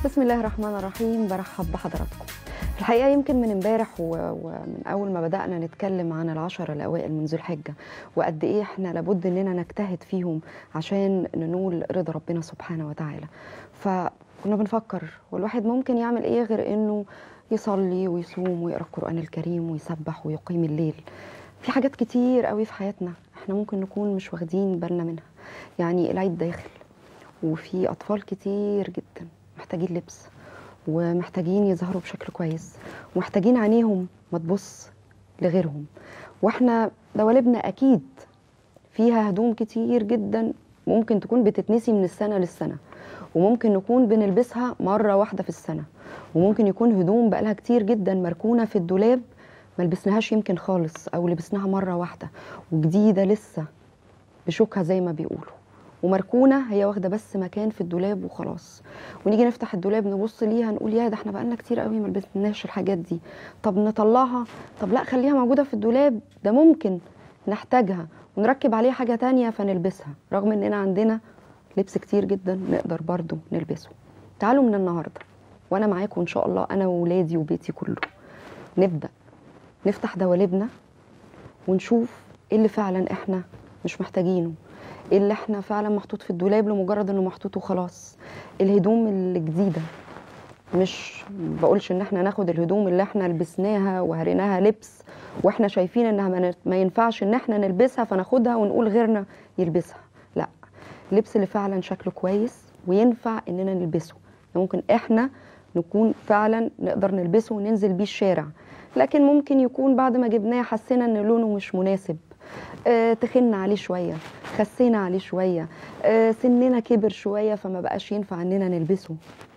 بسم الله الرحمن الرحيم برحب بحضراتكم الحقيقه يمكن من امبارح و- ومن اول ما بدانا نتكلم عن العشر الاوائل من ذو الحجه وقد ايه احنا لابد اننا نجتهد فيهم عشان ننول رضا ربنا سبحانه وتعالى فكنا بنفكر والواحد ممكن يعمل ايه غير انه يصلي ويصوم ويقرا القران الكريم ويسبح ويقيم الليل في حاجات كتير قوي في حياتنا احنا ممكن نكون مش واخدين بالنا منها يعني العيد داخل وفي اطفال كتير جدا محتاجين لبس ومحتاجين يظهروا بشكل كويس ومحتاجين عينيهم ما تبص لغيرهم واحنا دوالبنا اكيد فيها هدوم كتير جدا ممكن تكون بتتنسي من السنه للسنه وممكن نكون بنلبسها مره واحده في السنه وممكن يكون هدوم بقالها كتير جدا مركونه في الدولاب ما لبسناهاش يمكن خالص او لبسناها مره واحده وجديده لسه بشوكها زي ما بيقولوا ومركونه هي واخده بس مكان في الدولاب وخلاص ونيجي نفتح الدولاب نبص ليها نقول يا ده احنا بقالنا كتير قوي ما لبسناش الحاجات دي طب نطلعها طب لا خليها موجوده في الدولاب ده ممكن نحتاجها ونركب عليها حاجه تانية فنلبسها رغم اننا عندنا لبس كتير جدا نقدر برضو نلبسه تعالوا من النهارده وانا معاكم ان شاء الله انا وولادي وبيتي كله نبدا نفتح دوالبنا ونشوف ايه اللي فعلا احنا مش محتاجينه ايه اللي احنا فعلا محطوط في الدولاب لمجرد انه محطوط وخلاص الهدوم الجديده مش بقولش ان احنا ناخد الهدوم اللي احنا لبسناها وهريناها لبس واحنا شايفين انها ما ن- ما ينفعش ان احنا نلبسها فناخدها ونقول غيرنا يلبسها لا اللبس اللي فعلا شكله كويس وينفع اننا نلبسه ممكن احنا نكون فعلا نقدر نلبسه وننزل بيه الشارع لكن ممكن يكون بعد ما جبناه حسينا ان لونه مش مناسب آه تخنا عليه شويه خسينا عليه شويه آه سننا كبر شويه فما بقاش ينفع اننا نلبسه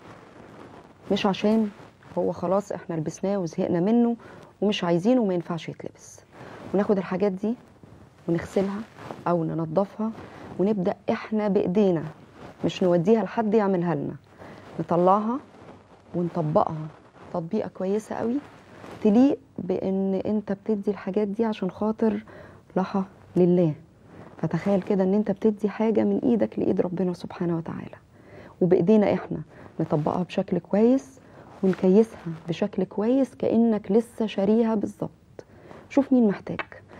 مش عشان هو خلاص احنا لبسناه وزهقنا منه ومش عايزينه وما ينفعش يتلبس وناخد الحاجات دي ونغسلها او ننضفها ونبدا احنا بايدينا مش نوديها لحد يعملها لنا نطلعها ونطبقها تطبيقه كويسه قوي تليق بان انت بتدي الحاجات دي عشان خاطر لها لله فتخيل كده ان انت بتدي حاجه من ايدك لايد ربنا سبحانه وتعالى وبايدينا احنا نطبقها بشكل كويس ونكيسها بشكل كويس كانك لسه شاريها بالظبط شوف مين محتاج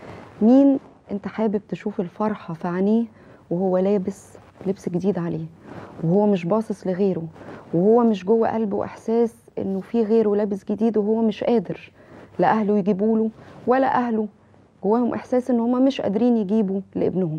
مين انت حابب تشوف الفرحه في عينيه وهو لابس لبس جديد عليه وهو مش باصص لغيره وهو مش جوه قلبه احساس انه في غيره لابس جديد وهو مش قادر لا اهله يجيبوا له ولا اهله جواهم احساس ان هم مش قادرين يجيبوا لابنهم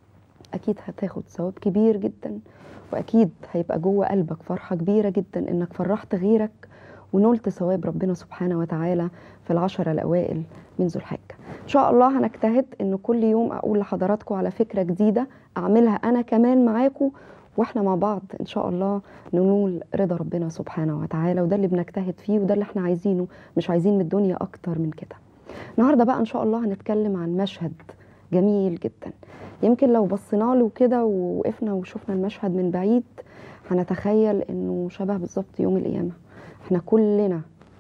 اكيد هتاخد ثواب كبير جدا واكيد هيبقى جوه قلبك فرحه كبيره جدا انك فرحت غيرك ونلت ثواب ربنا سبحانه وتعالى في العشرة الاوائل من ذو الحجه ان شاء الله هنجتهد ان كل يوم اقول لحضراتكم على فكره جديده اعملها انا كمان معاكم واحنا مع بعض ان شاء الله ننول رضا ربنا سبحانه وتعالى وده اللي بنجتهد فيه وده اللي احنا عايزينه مش عايزين من الدنيا اكتر من كده النهارده بقى ان شاء الله هنتكلم عن مشهد جميل جدا يمكن لو بصينا له كده ووقفنا وشفنا المشهد من بعيد هنتخيل انه شبه بالظبط يوم القيامه احنا كلنا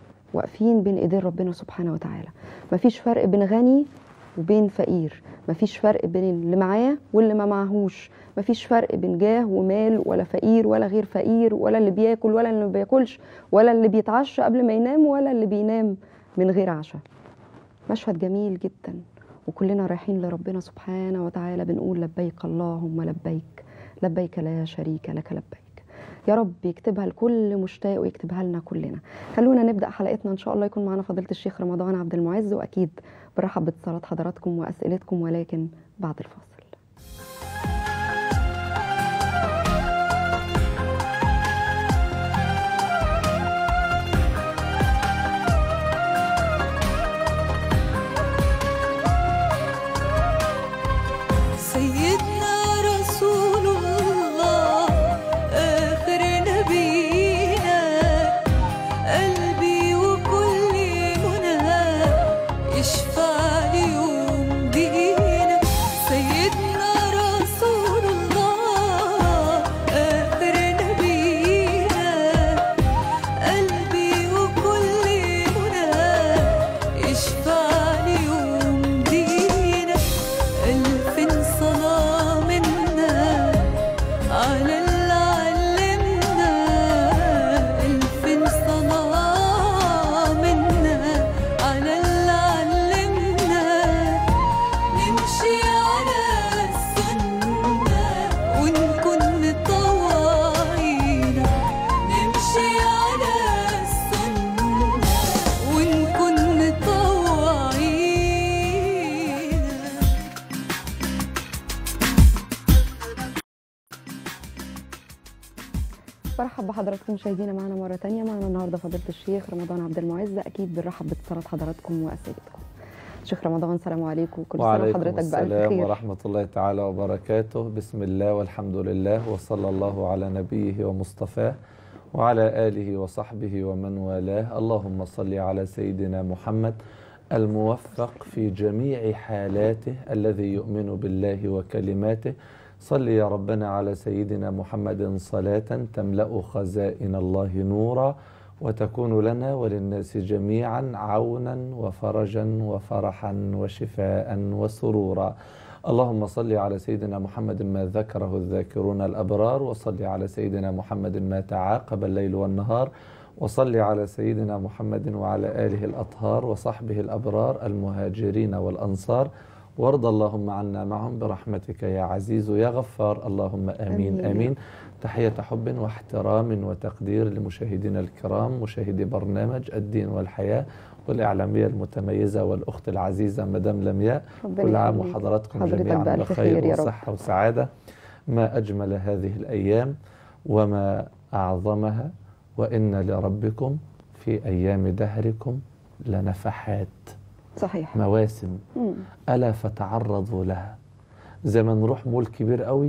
واقفين بين ايدين ربنا سبحانه وتعالى مفيش فرق بين غني وبين فقير مفيش فرق بين اللي معاه واللي ما معهوش مفيش فرق بين جاه ومال ولا فقير ولا غير فقير ولا اللي بياكل ولا اللي ما بياكلش ولا اللي بيتعشى قبل ما ينام ولا اللي بينام من غير عشاء مشهد جميل جدا وكلنا رايحين لربنا سبحانه وتعالى بنقول لبيك اللهم لبيك لبيك لا شريك لك لبيك يا رب يكتبها لكل مشتاق ويكتبها لنا كلنا خلونا نبدا حلقتنا ان شاء الله يكون معنا فضيله الشيخ رمضان عبد المعز واكيد برحب باتصالات حضراتكم واسئلتكم ولكن بعد الفاصل سيدنا رسول الله آخر نبينا قلبي وكل منى يشفع ليوم دينا سيدنا برحب بحضراتكم مشاهدينا معنا مرة تانية معنا النهاردة فضيلة الشيخ رمضان عبد المعز أكيد بنرحب باتصالات حضراتكم وأسئلتكم شيخ رمضان السلام عليكم كل سنة وعليكم وحضرتك بألف السلام خير ورحمة الله تعالى وبركاته بسم الله والحمد لله وصلى الله على نبيه ومصطفاه وعلى آله وصحبه ومن والاه اللهم صل على سيدنا محمد الموفق في جميع حالاته الذي يؤمن بالله وكلماته صل يا ربنا على سيدنا محمد صلاة تملأ خزائن الله نورا وتكون لنا وللناس جميعا عونا وفرجا وفرحا وشفاء وسرورا اللهم صل على سيدنا محمد ما ذكره الذاكرون الأبرار وصل على سيدنا محمد ما تعاقب الليل والنهار وصل على سيدنا محمد وعلى آله الأطهار وصحبه الأبرار المهاجرين والأنصار وارض اللهم عنا معهم برحمتك يا عزيز يا غفار اللهم آمين آمين. آمين تحية حب واحترام وتقدير لمشاهدينا الكرام مشاهدي برنامج الدين والحياة والإعلامية المتميزة والأخت العزيزة مدام لمياء ربنا كل عام يخليك. وحضراتكم حضرتك جميعا بألف خير بخير يا رب. وصحة وسعادة ما أجمل هذه الأيام وما أعظمها وإن لربكم في أيام دهركم لنفحات صحيح مواسم مم. ألا فتعرضوا لها زي ما نروح مول كبير قوي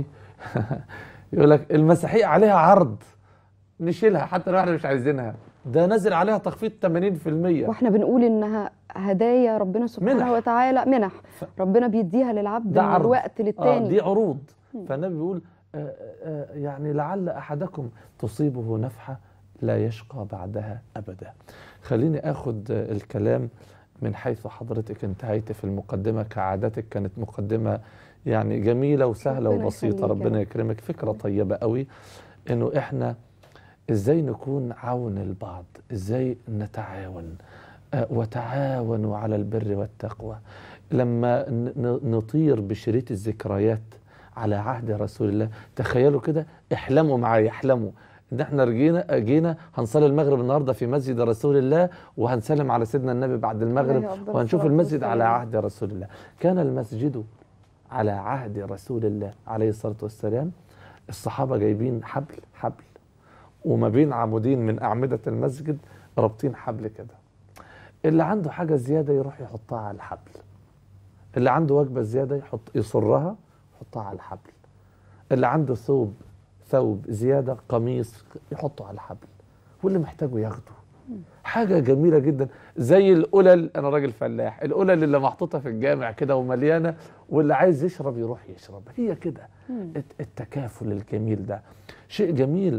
يقول لك المسيحية عليها عرض نشيلها حتى لو احنا مش عايزينها ده نازل عليها تخفيض 80% واحنا بنقول انها هدايا ربنا سبحانه منح. وتعالى منح ربنا بيديها للعبد ده من عرض. الوقت آه للتاني دي عروض فالنبي بيقول آه آه يعني لعل أحدكم تصيبه نفحة لا يشقى بعدها أبدا خليني أخد آه الكلام من حيث حضرتك انتهيت في المقدمة كعادتك كانت مقدمة يعني جميلة وسهلة ربنا وبسيطة يخليك يا ربنا رب. يكرمك فكرة طيبة قوي إنه إحنا إزاي نكون عون البعض إزاي نتعاون آه، وتعاونوا على البر والتقوى لما ن- ن- نطير بشريط الذكريات على عهد رسول الله تخيلوا كده احلموا معايا احلموا ان احنا رجينا جينا هنصلي المغرب النهارده في مسجد رسول الله وهنسلم على سيدنا النبي بعد المغرب عليه أفضل وهنشوف الصلاة المسجد على والسلام. عهد رسول الله كان المسجد على عهد رسول الله عليه الصلاه والسلام الصحابه جايبين حبل حبل وما بين عمودين من اعمده المسجد رابطين حبل كده اللي عنده حاجه زياده يروح يحطها على الحبل اللي عنده وجبه زياده يحط يصرها يحطها على الحبل اللي عنده ثوب ثوب زياده قميص يحطه على الحبل واللي محتاجه ياخده حاجه جميله جدا زي القلل انا راجل فلاح القلل اللي محطوطه في الجامع كده ومليانه واللي عايز يشرب يروح يشرب هي كده الت- التكافل الجميل ده شيء جميل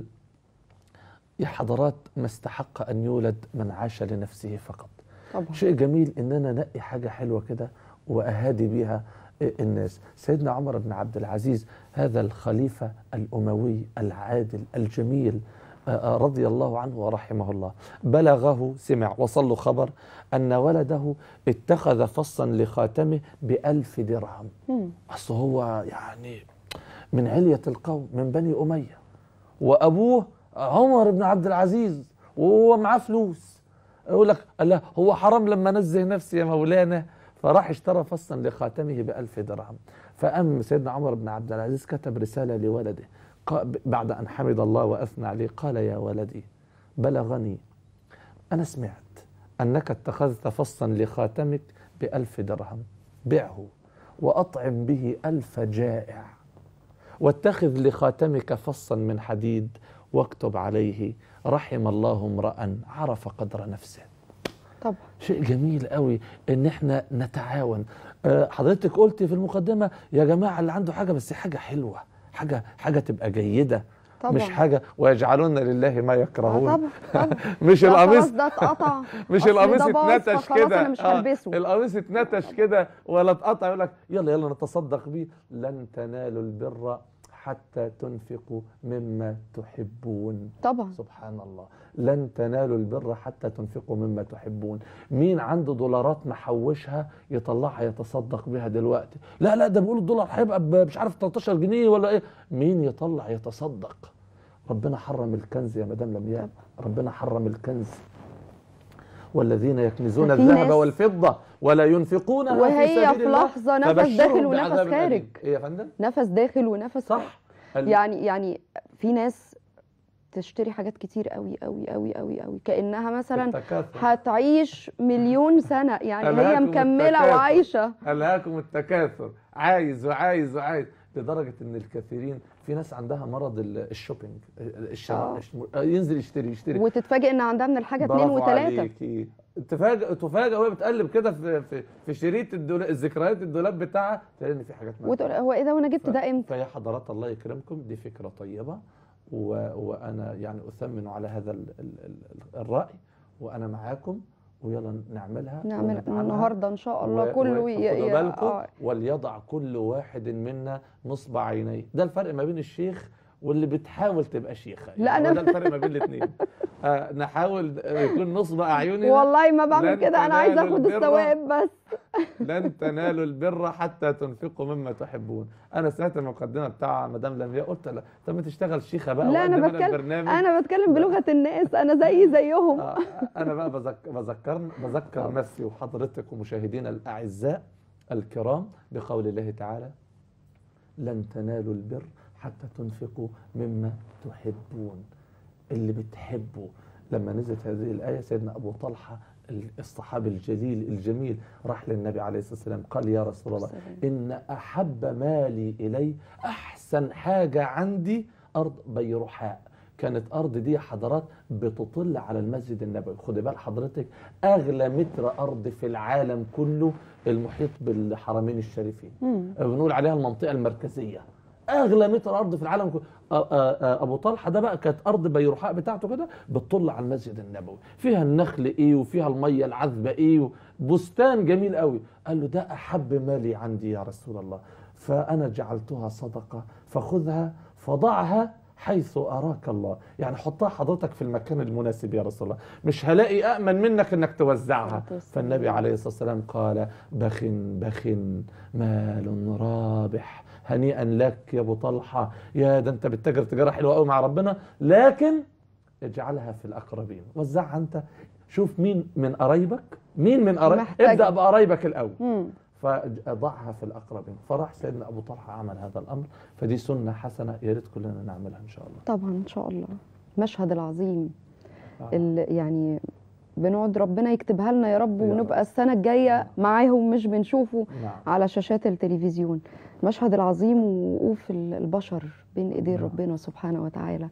يا حضرات ما استحق ان يولد من عاش لنفسه فقط طبعا شيء جميل ان انا انقي حاجه حلوه كده واهادي بيها الناس سيدنا عمر بن عبد العزيز هذا الخليفه الاموي العادل الجميل آه، آه، رضي الله عنه ورحمه الله بلغه سمع وصل له خبر ان ولده اتخذ فصا لخاتمه بألف درهم مم. اصل هو يعني من علية القوم من بني أمية وأبوه عمر بن عبد العزيز وهو معاه فلوس يقول لك لا هو حرام لما نزه نفسي يا مولانا فراح اشترى فصا لخاتمه بألف درهم فأم سيدنا عمر بن عبد العزيز كتب رسالة لولده قا- بعد أن حمد الله وأثنى عليه قال يا ولدي بلغني أنا سمعت أنك اتخذت فصا لخاتمك بألف درهم بعه وأطعم به ألف جائع واتخذ لخاتمك فصا من حديد واكتب عليه رحم الله امرأ عرف قدر نفسه طبعا شيء جميل قوي ان احنا نتعاون آه، حضرتك قلتي في المقدمة يا جماعة اللي عنده حاجة بس حاجة حلوة حاجة حاجة تبقى جيدة طبعا مش حاجة ويجعلون لله ما آه يكرهون طبعا طبعا مش لا القميص خلاص ده اتقطع مش أصل القميص ده باظ، اتنتش فخلاص كده أنا مش آه، هلبسه. القميص اتنتش كده ولا اتقطع يقول لك يلا يلا نتصدق بيه لن تنالوا البر حتى تنفقوا مما تحبون طبعا سبحان الله لن تنالوا البر حتى تنفقوا مما تحبون مين عنده دولارات محوشها يطلعها يتصدق بها دلوقتي لا لا ده بيقولوا الدولار هيبقى ب- مش عارف 13 جنيه ولا ايه مين يطلع يتصدق ربنا حرم الكنز يا مدام لمياء ربنا حرم الكنز والذين يكنزون ففي الذهب ناس- والفضة ولا ينفقونها في وهي سبيل في الله لحظة نفس فبشرهم داخل ونفس بعذاب خارج. أليم. ايه يا فندم نفس داخل ونفس صح ال- يعني يعني في ناس تشتري حاجات كتير قوي قوي قوي قوي قوي كانها مثلا التكاثر هتعيش مليون سنه يعني هي ألهاكم مكمله التكاثر. وعايشه ألهاكم التكاثر عايز وعايز وعايز لدرجة إن الكثيرين في ناس عندها مرض ال- الشوبينج الشراء آه. الش- ينزل يشتري يشتري وتتفاجئ ان عندها من الحاجه اتنين برافو وتلاته عليكي تفاجئ تفاجئ وهي بتقلب كده في في في شريط الدولاب الذكريات الدولاب بتاعها تلاقي ان في حاجات ناقصة. وتقول هو ايه ده وانا جبت ف- ده امتى فيا حضرات الله يكرمكم دي فكرة طيبة و... وأنا يعني أثمن على هذا ال... ال... ال- الرأي وأنا معاكم ويلا نعملها نعمل ونفعلها. النهارده ان شاء الله و- كله و- ي... خدوا ي... بالكم آه. وليضع كل واحد منا نصب عينيه ده الفرق ما بين الشيخ واللي بتحاول تبقى شيخه لا، يعني هو أنا- ده الفرق ما بين الاثنين آه نحاول يكون نصب اعيننا والله ما بعمل لن كده انا عايزه تنالوا اخد البر. الثواب بس لن تنالوا البر حتى تنفقوا مما تحبون انا سمعت المقدمه بتاع مدام لمياء قلت لا طب ما تشتغل شيخه بقى لا انا وقدم بتكلم البرنامج انا بتكلم بلغه الناس انا زي زيهم آه، انا بقى بذك- بذكر بذكر نفسي وحضرتك ومشاهدينا الاعزاء الكرام بقول الله تعالى لن تنالوا البر حتى تنفقوا مما تحبون اللي بتحبه لما نزلت هذه الايه سيدنا ابو طلحه الصحابي الجليل الجميل راح للنبي عليه الصلاه والسلام قال يا رسول الله ان احب مالي الي احسن حاجه عندي ارض بيرحاء كانت ارض دي حضرات بتطل على المسجد النبوي خد بال حضرتك اغلى متر ارض في العالم كله المحيط بالحرمين الشريفين مم. بنقول عليها المنطقه المركزيه اغلى متر ارض في العالم كله آ- آ- آ- ابو طلحه ده بقى كانت ارض بيرحاء بتاعته كده بتطل على المسجد النبوي فيها النخل ايه وفيها الميه العذبه ايه بستان جميل قوي قال له ده احب مالي عندي يا رسول الله فانا جعلتها صدقه فخذها فضعها حيث اراك الله يعني حطها حضرتك في المكان المناسب يا رسول الله مش هلاقي امن منك انك توزعها فالنبي عليه الصلاه والسلام قال بخ بخ مال رابح هنيئا لك يا ابو طلحه يا ده انت بتتاجر تجاره حلوه قوي مع ربنا لكن اجعلها في الاقربين وزعها انت شوف مين من قرايبك مين من قرايبك محتاج. ابدا بقرايبك الاول مم. فضعها في الاقربين فراح سيدنا ابو طلحه عمل هذا الامر فدي سنه حسنه يا ريت كلنا نعملها ان شاء الله طبعا ان شاء الله المشهد العظيم آه. اللي يعني بنقعد ربنا يكتبها لنا يا رب يا رب. ونبقى السنه الجايه معاهم مش بنشوفه نعم على شاشات التلفزيون المشهد العظيم ووقوف ال- البشر بين ايدين نعم. ربنا سبحانه وتعالى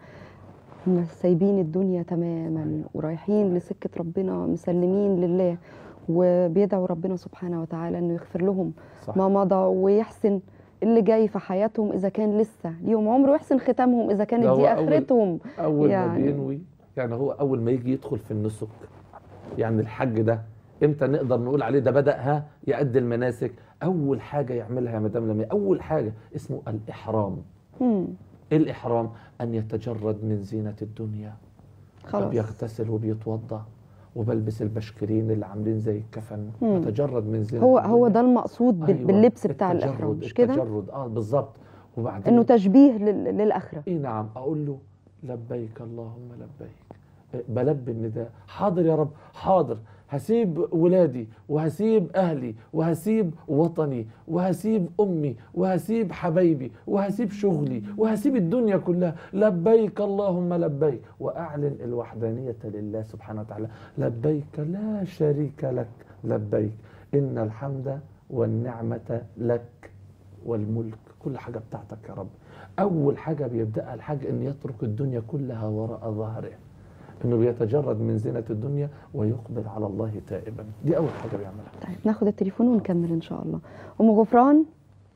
هم سايبين الدنيا تماما ورايحين لسكه ربنا مسلمين لله وبيدعوا ربنا سبحانه وتعالى انه يغفر لهم صح ما مضى ويحسن اللي جاي في حياتهم اذا كان لسه ليهم عمر ويحسن ختامهم اذا ده كانت هو دي أول- اخرتهم اول ما يعني- بينوي يعني هو اول ما يجي يدخل في النسك يعني الحج ده امتى نقدر نقول عليه ده بدا ها يأدي المناسك اول حاجه يعملها يا مدام لمياء اول حاجه اسمه الاحرام مم. ايه الاحرام ان يتجرد من زينه الدنيا خلاص بيغتسل وبيتوضا وبلبس البشكرين اللي عاملين زي الكفن مم. يتجرد من زينه هو الدنيا. هو ده المقصود بال- أيوة، باللبس بتاع التجرد- الاحرام مش كده التجرد اه بالظبط وبعدين انه تشبيه لل- للاخره اي نعم اقول له لبيك اللهم لبيك بلبي النداء حاضر يا رب حاضر هسيب ولادي وهسيب اهلي وهسيب وطني وهسيب امي وهسيب حبايبي وهسيب شغلي وهسيب الدنيا كلها لبيك اللهم لبيك واعلن الوحدانيه لله سبحانه وتعالى لبيك لا شريك لك لبيك ان الحمد والنعمه لك والملك كل حاجه بتاعتك يا رب اول حاجه بيبداها الحاج ان يترك الدنيا كلها وراء ظهره انه بيتجرد من زينه الدنيا ويقبل على الله تائبا دي اول حاجه بيعملها طيب ناخد التليفون ونكمل ان شاء الله ام غفران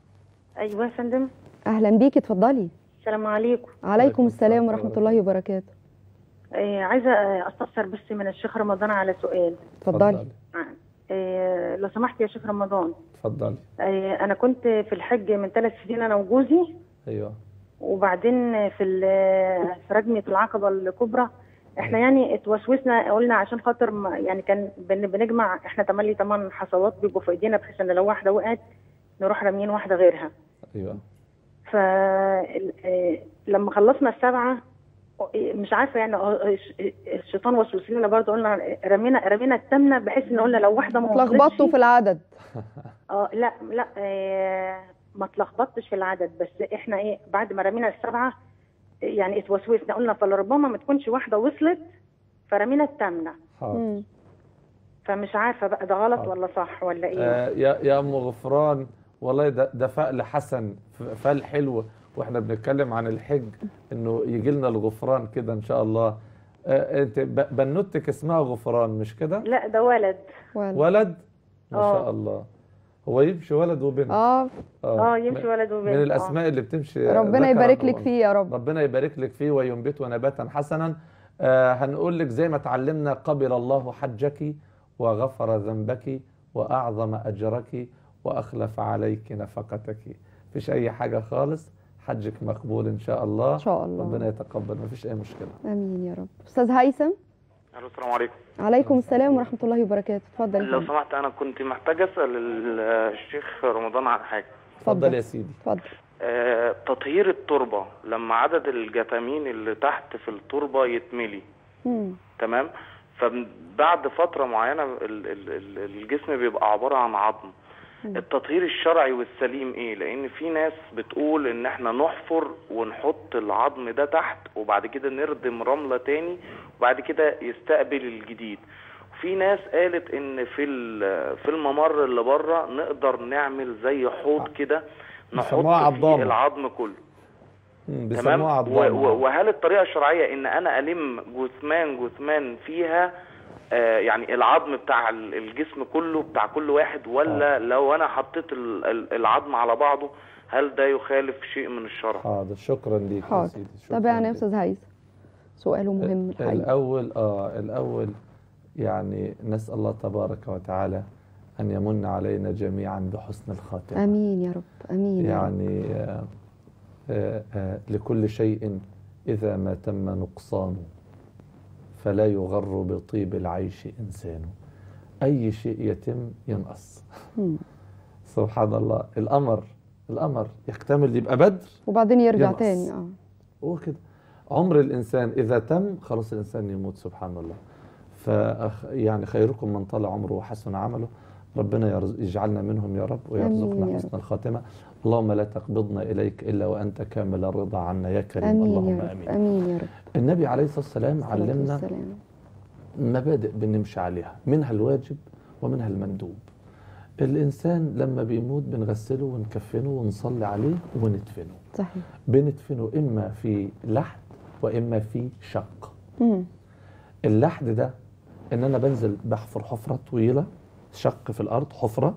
ايوه يا فندم اهلا بيكي اتفضلي السلام عليكم عليكم السلام السلام ورحمة ورحمه الله وبركاته آه عايزه استفسر بس من الشيخ رمضان على سؤال اتفضلي آه لو سمحت يا شيخ رمضان اتفضلي آه انا كنت في الحج من ثلاث سنين انا وجوزي ايوه وبعدين في ال- في رجمه العقبه الكبرى احنا يعني اتوسوسنا قلنا عشان خاطر ما- يعني كان بن- بنجمع احنا تملي تمن حصوات بيبقوا في ايدينا بحيث ان لو واحده وقعت نروح راميين واحده غيرها ايوه ف آه، لما خلصنا السبعه مش عارفه يعني آه، الش- الشيطان وسوس لنا برضه قلنا رمينا رمينا التامنه بحيث ان قلنا لو واحده ما اتلخبطتوا وصلتش في العدد اه لا لا آه ما اتلخبطتش في العدد بس احنا ايه بعد ما رمينا السبعه يعني اتوسوسنا قلنا فلربما ما تكونش واحده وصلت فرمينا التامنه حاضر مم. فمش عارفه بقى ده غلط حاضر. ولا صح ولا ايه آه يا يا ام غفران والله ده ده فعل حسن ف- فعل حلو واحنا بنتكلم عن الحج انه يجي لنا الغفران كده ان شاء الله آه انت ب- بنوتك اسمها غفران مش كده لا ده ولد ولا ولد ما آه. شاء الله هو يمشي ولد وبنت اه اه يمشي ولد وبنت من آه. الاسماء اللي بتمشي ربنا ذكراً يبارك لك وأنثى. فيه يا رب ربنا يبارك لك فيه وينبته نباتا حسنا آه هنقول لك زي ما تعلمنا قبل الله حجك وغفر ذنبك وأعظم أجرك وأخلف عليك نفقتك مفيش أي حاجة خالص حجك مقبول إن شاء الله ان شاء الله ربنا يتقبل مفيش أي مشكلة امين يا رب استاذ هيثم الو السلام عليكم عليكم السلام ورحمه الله وبركاته اتفضل يا لو فندم. سمحت انا كنت محتاج اسال ال- الشيخ رمضان عن حاجه اتفضل يا سيدي اتفضل آه، تطهير التربه لما عدد الجثامين اللي تحت في التربه يتملي مم. تمام فبعد فتره معينه ال- ال- ال- الجسم بيبقى عباره عن عظم التطهير الشرعي والسليم ايه لان في ناس بتقول ان احنا نحفر ونحط العظم ده تحت وبعد كده نردم رمله تاني وبعد كده يستقبل الجديد في ناس قالت ان في ال- في الممر اللي بره نقدر نعمل زي حوض كده نحط بيسموها فيه عضامة. العظم كله مم، تمام بيسموها و- و- عضامة وهل الطريقه الشرعيه ان انا الم جثمان جثمان فيها آه يعني العظم بتاع ال- الجسم كله بتاع كل واحد ولا لو انا حطيت ال- ال- العظم على بعضه هل ده يخالف شيء من الشرع حاضر شكرا ليك يا حاضر سيدي شكراً تابعنا يا ليك. استاذ هيثم سؤاله مهم الحقيقه الأول آه الأول يعني نسأل الله تبارك وتعالى أن يمن علينا جميعا بحسن الخاتمة امين يا رب امين يا رب. يعني آه آه آه لكل شيء إذا ما تم نقصانه فلا يغر بطيب العيش إنسان أي شيء يتم ينقص مم. سبحان الله الأمر الأمر يكتمل يبقى بدر وبعدين يرجع ينقص. تاني اه هو كده عمر الإنسان إذا تم خلاص الإنسان يموت سبحان الله ف يعني خيركم من طال عمره وحسن عمله ربنا يرز- يجعلنا منهم يا رب آمين ويرزقنا يا حسن الخاتمة اللهم لا تقبضنا إليك إلا وأنت كامل الرضا عنا يا كريم امين اللهم يا رب آمين امين يا رب النبي عليه الصلاة والسلام الصلاة علمنا والسلام. مبادئ بنمشي عليها منها الواجب ومنها المندوب الإنسان لما بيموت بنغسله ونكفنه ونصلي عليه وندفنه صحيح بندفنه إما في لحد وإما في شق مم. اللحد ده ان انا بنزل بحفر حفره طويله شق في الارض حفره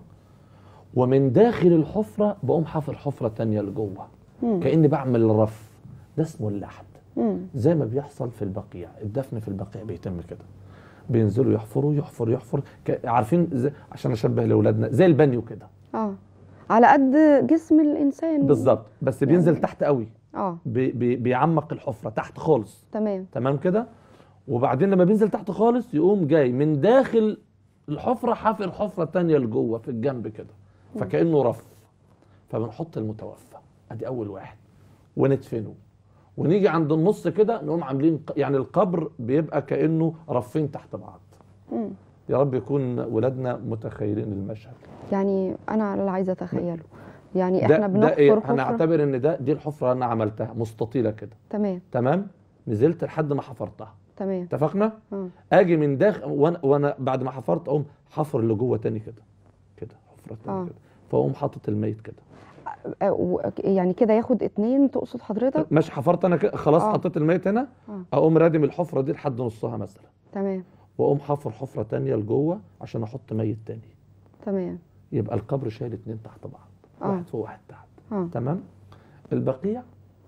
ومن داخل الحفره بقوم حافر حفره تانية لجوه مم. كاني بعمل رف ده اسمه اللحد مم. زي ما بيحصل في البقيع الدفن في البقيع بيتم كده بينزلوا يحفروا يحفر يحفر ك- عارفين زي عشان اشبه لاولادنا زي البانيو كده اه على قد جسم الانسان بالظبط بس بينزل يعني- تحت قوي اه بي بي بيعمق الحفره تحت خالص تمام تمام كده وبعدين لما بينزل تحت خالص يقوم جاي من داخل الحفرة حافر حفرة تانية لجوه في الجنب كده فكأنه رف فبنحط المتوفى ادي اول واحد وندفنه ونيجي عند النص كده نقوم عاملين ق- يعني القبر بيبقى كأنه رفين تحت بعض مم. يا رب يكون ولادنا متخيلين المشهد يعني انا اللي عايزه اتخيله يعني ده, احنا ده بنحفر ايه حفره هنعتبر ان ده دي الحفرة انا عملتها مستطيلة كده تمام تمام نزلت لحد ما حفرتها تمام اتفقنا اه اجي من داخل وانا وانا بعد ما حفرت اقوم حفر اللي جوه تاني كده كده حفره تاني آه. كده فاقوم حاطط الميت كده آه، و- يعني كده ياخد اتنين تقصد حضرتك ماشي حفرت انا كده خلاص آه. حطيت الميت هنا آه. اقوم رادم الحفره دي لحد نصها مثلا تمام واقوم حفر حفره تانية لجوه عشان احط ميت تاني تمام يبقى القبر شايل اتنين تحت بعض آه. واحد فوق واحد تحت اه تمام البقيع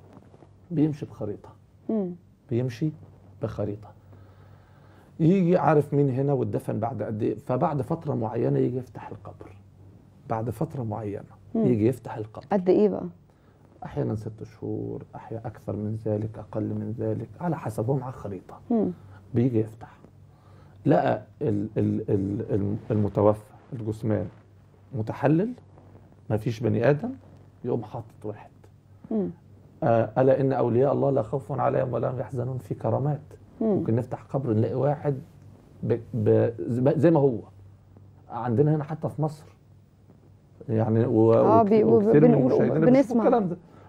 بيمشي بخريطه مم. بيمشي بخريطه يجي عارف مين هنا واتدفن بعد قد ايه فبعد فتره معينه يجي يفتح القبر بعد فتره معينه مم. يجي يفتح القبر قد ايه بقى احيانا ست شهور احيانا اكثر من ذلك اقل من ذلك على حسب هو معاه خريطه مم. بيجي يفتح لقى ال- ال- ال- الم- المتوفى الجثمان متحلل ما فيش بني ادم يقوم حاطط واحد مم. آه، الا ان اولياء الله لا خوف عليهم ولا هم يحزنون في كرامات مم. ممكن نفتح قبر نلاقي واحد ب... ب... زي ما هو عندنا هنا حتى في مصر يعني و... آه، وك- بي- وكثير من وبنقول- المشاهدين بنسمع. بيشوفوا الكلام ده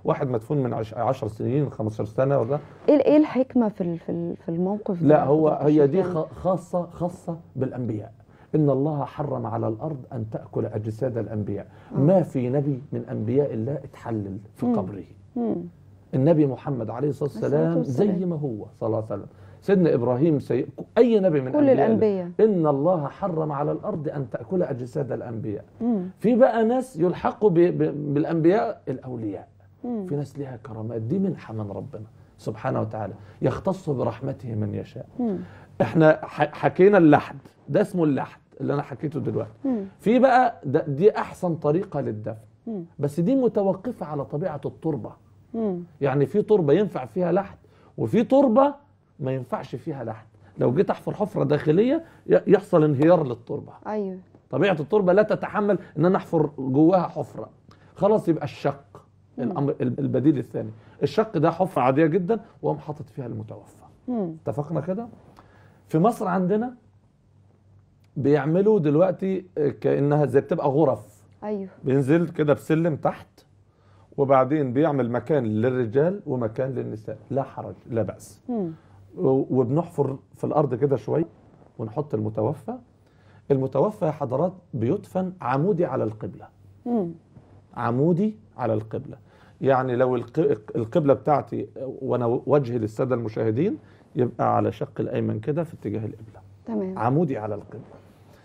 واحد مدفون من 10 سنين 15 سنه وده ايه ايه الحكمه في ال- في ال- في الموقف ده لا هو حضرتك هي دي شايفاها؟ خ- خاصة خاصة بالأنبياء إن الله حرم على الأرض أن تأكل أجساد الأنبياء ما في نبي من أنبياء الله اتحلل في مم. قبره مم. النبي محمد عليه الصلاة والسلام والسلام. زي ما هو صلى الله عليه وسلم سيدنا إبراهيم سي... أي نبي من كل أنبياء الانبياء إن الله حرم على الأرض أن تأكل أجساد الأنبياء مم. في بقى ناس يلحقوا ب... ب... بالأنبياء الأولياء مم. في ناس لها كرامات دي منحة من ربنا سبحانه وتعالى يختص برحمته من يشاء مم. احنا ح- حكينا اللحد ده اسمه اللحد اللي انا حكيته دلوقتي مم. في بقى ده دي احسن طريقه للدفن مم. بس دي متوقفه على طبيعه التربه مم. يعني في تربه ينفع فيها لحد وفي تربه ما ينفعش فيها لحد لو جيت احفر حفره داخليه ي- يحصل انهيار للتربه ايوه طبيعه التربه لا تتحمل ان انا احفر جواها حفره خلاص يبقى الشق الامر البديل الثاني الشق ده حفره عاديه جدا واقوم حاطط فيها المتوفى مم. اتفقنا كده في مصر عندنا بيعملوا دلوقتي كانها زي بتبقى غرف ايوه بينزل كده بسلم تحت وبعدين بيعمل مكان للرجال ومكان للنساء لا حرج لا باس مم. و- وبنحفر في الارض كده شوي ونحط المتوفى المتوفى يا حضرات بيدفن عمودي على القبله مم. عمودي على القبلة يعني لو الق- القبلة بتاعتي وانا وجهي للسادة المشاهدين يبقى على شق الايمن كده في اتجاه القبلة تمام عمودي على القبلة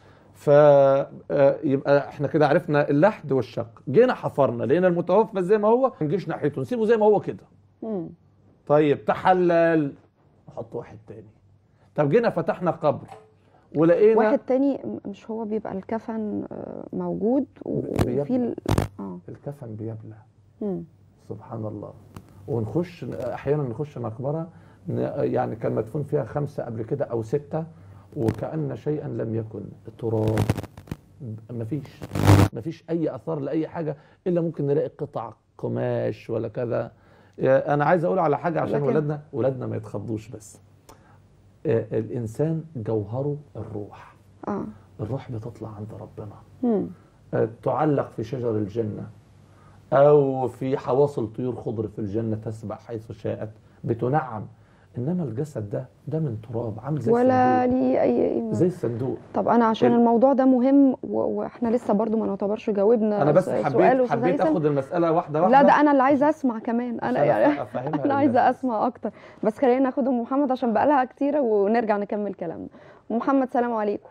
فيبقى احنا كده عرفنا اللحد والشق جينا حفرنا لقينا المتوفى زي ما هو ما نجيش ناحيته نسيبه زي ما هو كده مم. طيب تحلل نحط واحد تاني طب جينا فتحنا قبر ولقينا واحد تاني م- مش هو بيبقى الكفن آه، موجود و- بيبلى. وفي ال... اه الكفن بيبلى مم. سبحان الله ونخش احيانا نخش مقبره ن- يعني كان مدفون فيها خمسه قبل كده او سته وكان شيئا لم يكن تراب مفيش مفيش اي اثار لاي حاجه الا ممكن نلاقي قطع قماش ولا كذا يا- انا عايز اقول على حاجه عشان لكن- ولادنا ولادنا ما يتخضوش بس آه، الانسان جوهره الروح اه الروح بتطلع عند ربنا مم. تعلق في شجر الجنة أو في حواصل طيور خضر في الجنة تسبح حيث شاءت بتنعم إنما الجسد ده ده من تراب عامل زي ولا الصندوق لي اي قيمه زي الصندوق طب انا عشان ال- الموضوع ده مهم و... واحنا لسه برضو ما نعتبرش جاوبنا أنا بس س- سؤال حبيت أستاذ حبيت هيثم. آخد المسألة واحدة واحدة لا ده انا اللي عايزه اسمع كمان انا عشان يعني أفهمها انا للناس. عايزه اسمع اكتر بس خلينا ناخد ام محمد عشان بقالها كتير ونرجع نكمل كلامنا ام محمد سلام عليكم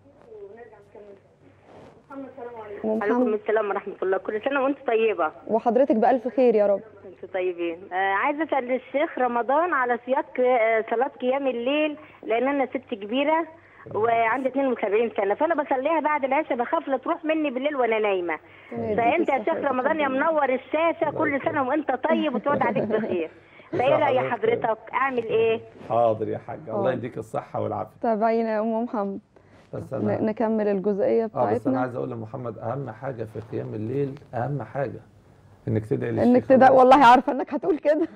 ام عليكم محمد السلام ورحمة الله كل سنة وانت طيبة وحضرتك بألف خير يا رب انتوا طيبين آه عايزة أسأل الشيخ رمضان على صياد آه صلاة قيام الليل لأن أنا ست كبيرة وعندي 72 سنة فأنا بصليها بعد العشاء بخاف لا تروح مني بالليل وأنا نايمة فأنت يا شيخ رمضان يا منور الشاشة كل سنة وأنت طيب وتعود عليك بخير فإيه رأي حضرتك أعمل إيه؟ حاضر يا حاج الله آه. يديك الصحة والعافية تابعينا يا ام محمد بس ن- أنا نكمل الجزئيه اه بس أنا بتاعتنا عايز أقول لمحمد أهم حاجة في قيام الليل أهم حاجة إنك تدعي للشيخ انك تدق الله والله عارفه انك هتقول كده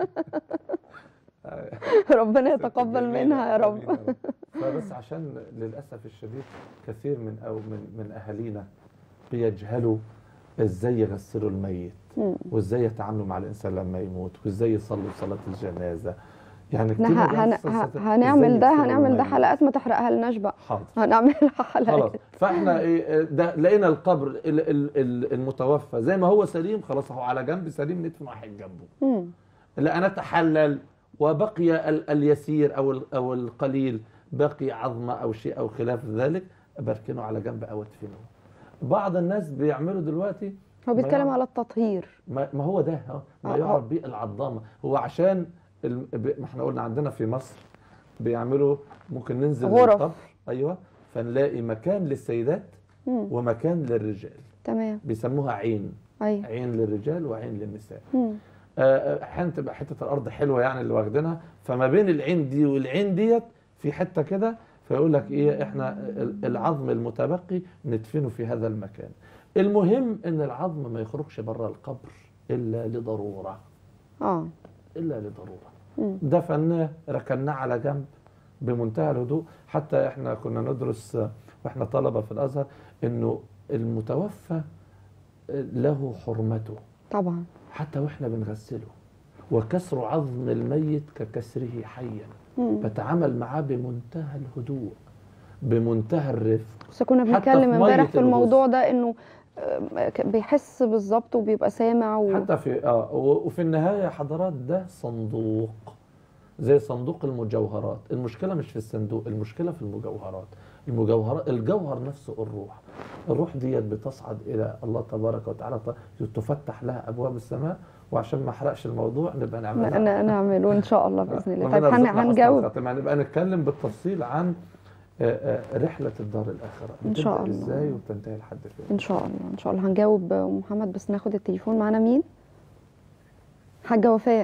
آه. ربنا ست يتقبل جميلة. منها يا آمين رب فبس عشان للاسف الشديد كثير من او من من اهالينا بيجهلوا ازاي يغسلوا الميت مم. وازاي يتعاملوا مع الانسان لما يموت وازاي يصلوا صلاه الجنازه يعني كتير احنا ما هن... بيعرفوش ه- إزاي هنعمل ده يغسلوا هنعمل ده الميت. حلقات ما تحرقها لناش بقى حاضر هنعملها خلاص حلقات فاحنا ايه ده لقينا القبر ال- ال- ال- المتوفى زي ما هو سليم خلاص اهو على جنب سليم ندفن واحد جنبه مم. لا نتحلل وبقي ال- اليسير او ال- او القليل بقي عظمه او شيء او خلاف ذلك بركنه على جنب او ادفنه بعض الناس بيعملوا دلوقتي هو ما بيتكلم يعرف- على التطهير ما ما هو ده اه ما آه، يعرف آه. به العظامه هو عشان ال- ب- ما احنا قلنا عندنا في مصر بيعملوا ممكن ننزل غرف. القبر ايوه فنلاقي مكان للسيدات مم. ومكان للرجال تمام بيسموها عين ايوه عين للرجال وعين للنساء مم. آه، احيانا تبقى حته الارض حلوه يعني اللي واخدينها فما بين العين دي والعين ديت في حته كده فيقول لك ايه احنا ال- العظم المتبقي ندفنه في هذا المكان المهم ان العظم ما يخرجش بره القبر الا لضروره اه الا لضروره مم. دفناه ركناه على جنب بمنتهى الهدوء حتى احنا كنا ندرس آه، واحنا طلبه في الازهر انه المتوفى آه، له حرمته طبعا حتى واحنا بنغسله وكسر عظم الميت ككسره حيا مم. بتعامل معاه بمنتهى الهدوء بمنتهى الرفق بس كنا حتى بنتكلم في امبارح مية في الموضوع ده انه آه، ك- بيحس بالظبط وبيبقى سامع و... حتى في اه و- وفي النهايه يا حضرات ده صندوق زي صندوق المجوهرات المشكله مش في الصندوق المشكله في المجوهرات المجوهرات الجوهر نفسه الروح الروح ديت بتصعد الى الله تبارك وتعالى ط- تفتح لها ابواب السماء وعشان ما احرقش الموضوع نبقى نعملها ن- نعمله ان شاء الله باذن الله طيب ربنا هن- يرزقنا حسن هنجاوب الخاتمة. هنبقى نتكلم بالتفصيل عن آه، آه، رحله الدار الاخره إن شاء بتبدأ الله. ازاي وبتنتهي لحد فين ان شاء الله ان شاء الله هنجاوب ام محمد بس ناخد التليفون معانا مين حاجه وفاء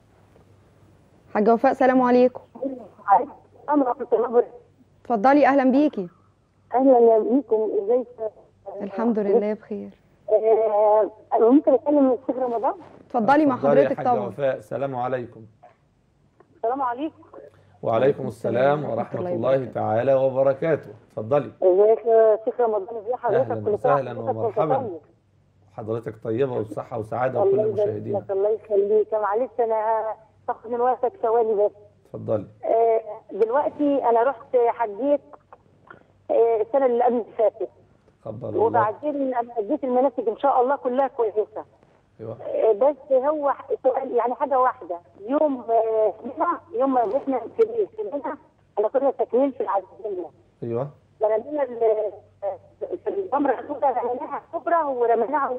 حاجه وفاء سلام عليكم أمر ورحمة الله وبركاته. اتفضلي اهلا بيكي أهلا بيكم ازيك الحمد لله بخير آه، أنا ممكن أتكلم من الشيخ رمضان اتفضلي مع اتفضلي يا حضرتك حاجة طبعا وفاء السلام عليكم السلام عليكم وعليكم السلام ورحمة ورحمة الله الله وبركاته. تعالى وبركاته اتفضلي ازيك يا شيخ رمضان ازي حضرتك أهلاً كل وسهلاً سنة وحضرتك ومرحباً. طيب. حضرتك طيبة وبصحة وسعادة وكل الله المشاهدين يبارك لك الله يخليك معلش أنا تاخد من وقتك ثواني بس اتفضلي آه، دلوقتي أنا رحت حجيت آه، السنة اللي قبل اللي فاتت تقبل الله وبعدين أنا أديت المناسك إن شاء الله كلها كويسة ايوه آه، بس هو ح- سؤال يعني حاجه واحده يوم آه، منى يوم ما رحنا في في منى احنا كنا ساكنين في العزيزيه ايوه رمينا ال- في الجمره الاولى رميناها كبرى ورميناها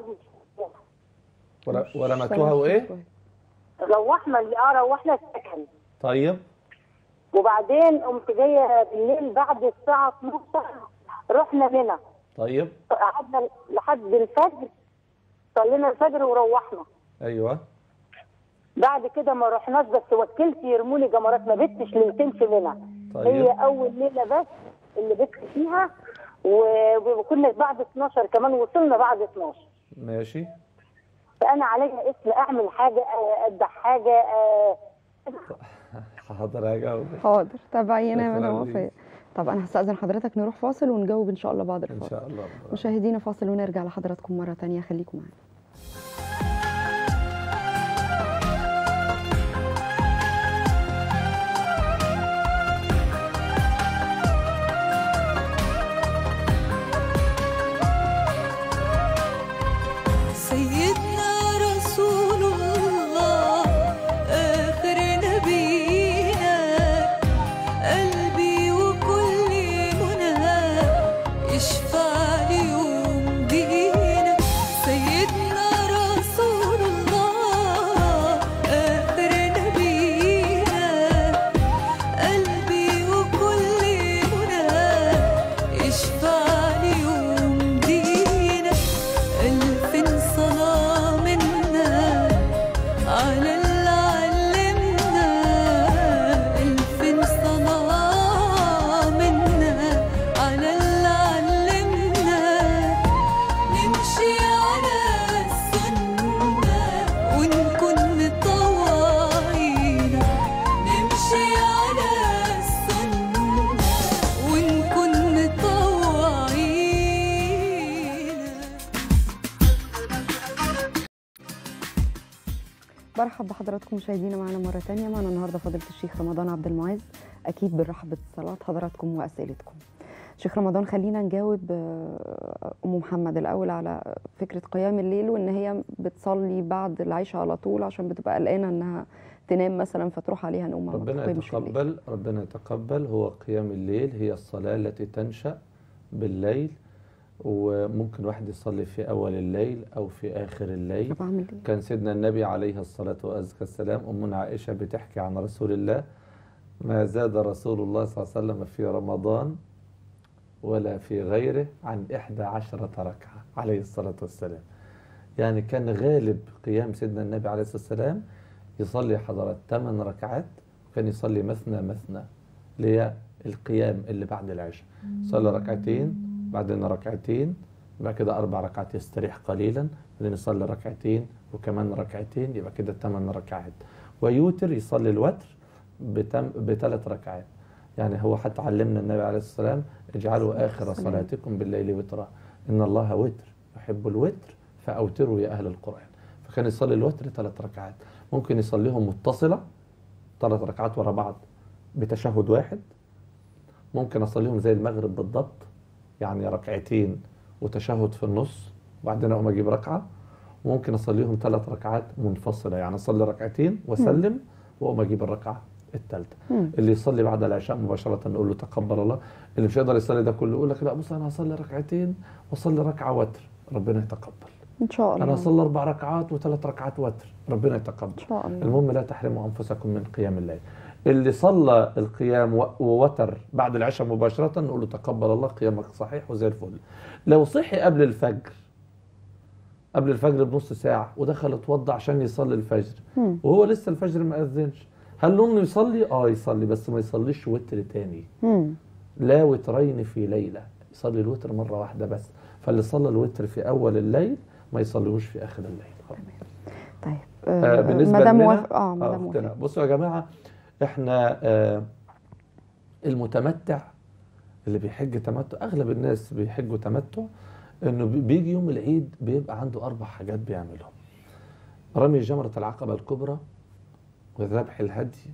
ور- ورمتوها وايه روحنا اللي اه روحنا السكن طيب وبعدين قمت جايه بالليل بعد الساعه 12 رحنا منى طيب قعدنا لحد الفجر صلينا الفجر وروحنا ايوه بعد كده ما رحناش بس وكلت يرموني جمرات ما بتش ليلتين في منى طيب. هي اول ليله بس اللي بت فيها و- وكنا بعد 12 كمان وصلنا بعد 12 ماشي فانا عليا اسم اعمل حاجه آه، اذبح حاجه آه، حاضر هجاوب حاضر تابعينا يا شكراً مدام ليك. وفاء طب انا هستأذن حضرتك نروح فاصل ونجاوب ان شاء الله بعد ان الفاصل شاء الله مشاهدينا فاصل ونرجع لحضراتكم مرة تانية خليكم معانا سيدنا رسول الله آخر نبينا قلبي وكل منى يشفع ليوم دينا سيدنا رسول الله آخر نبينا قلبي وكل منى يشفع ليوم دينا ألف صلاة منا على اللي علمنا ألف صلاة منا على اللي علمنا نمشي على السنة ونكون مطوعين نمشي على السنة ونكون مطوعين برحب بحضراتكم مشاهدينا معنا مرة تانية معنا النهاردة فضيلة الشيخ رمضان عبد المعز أكيد بنرحب باتصالات حضراتكم وأسئلتكم شيخ رمضان خلينا نجاوب آه، أم محمد الأول على فكرة قيام الليل وإن هي بتصلي بعد العشاء على طول عشان بتبقى قلقانة إنها تنام مثلا فتروح عليها نوم ما ربنا بتقيمش الليل. يتقبل ربنا يتقبل هو قيام الليل هي الصلاة التي تنشأ بالليل وممكن واحد يصلي في أول الليل أو في آخر الليل طب أعمل إيه؟ كان سيدنا النبي عليه الصلاة وأزكى السلام أمنا عائشة بتحكي عن رسول الله ما زاد رسول الله صلى الله عليه وسلم في رمضان ولا في غيره عن إحدى عشرة ركعة عليه الصلاة والسلام يعني كان غالب قيام سيدنا النبي عليه الصلاة والسلام يصلي حضرات ثمان ركعات وكان يصلي مثنى مثنى اللي هي القيام اللي بعد العشاء صلى ركعتين بعدين ركعتين بعد كده أربع ركعات يستريح قليلا بعدين يصلي ركعتين وكمان ركعتين يبقى كده ثمان ركعات ويوتر يصلي الوتر بتم بثلاث ركعات يعني هو حتى علمنا النبي عليه الصلاة والسلام اجعلوا آخر صلاتكم بالليل وترا إن الله وتر يحب الوتر فأوتروا يا أهل القرآن فكان يصلي الوتر ثلاث ركعات ممكن يصليهم متصله ثلاث ركعات ورا بعض بتشهد واحد ممكن اصليهم زي المغرب بالضبط يعني ركعتين وتشهد في النص وبعدين اقوم اجيب ركعه ممكن اصليهم ثلاث ركعات منفصله يعني اصلي ركعتين واسلم واقوم اجيب الركعه الثالثه مم. اللي يصلي بعد العشاء مباشره نقول له تقبل الله اللي مش هيقدر يصلي ده كله يقول لك لا بص انا هصلي ركعتين واصلي ركعه وتر ربنا يتقبل ان شاء الله انا هصلي اربع ركعات وثلاث ركعات وتر ربنا يتقبل ان شاء الله المهم لا تحرموا انفسكم من قيام الليل اللي صلى القيام و- ووتر بعد العشاء مباشره نقول له تقبل الله قيامك صحيح وزي الفل لو صحي قبل الفجر قبل الفجر بنص ساعه ودخل اتوضى عشان يصلي الفجر مم. وهو لسه الفجر ما اذنش هل له انه يصلي اه يصلي بس ما يصليش وتر تاني مم. لا وترين في ليله يصلي الوتر مره واحده بس فاللي صلى الوتر في اول الليل ما يصليهوش في اخر الليل طيب آه، آه بالنسبه مدام لنا موافق اه آه، مدام أختنا. موافق بصوا يا جماعه احنا آه المتمتع اللي بيحج تمتع اغلب الناس بيحجوا تمتع انه بي- بيجي يوم العيد بيبقى عنده اربع حاجات بيعملهم رمي جمره العقبه الكبرى وذبح الهدي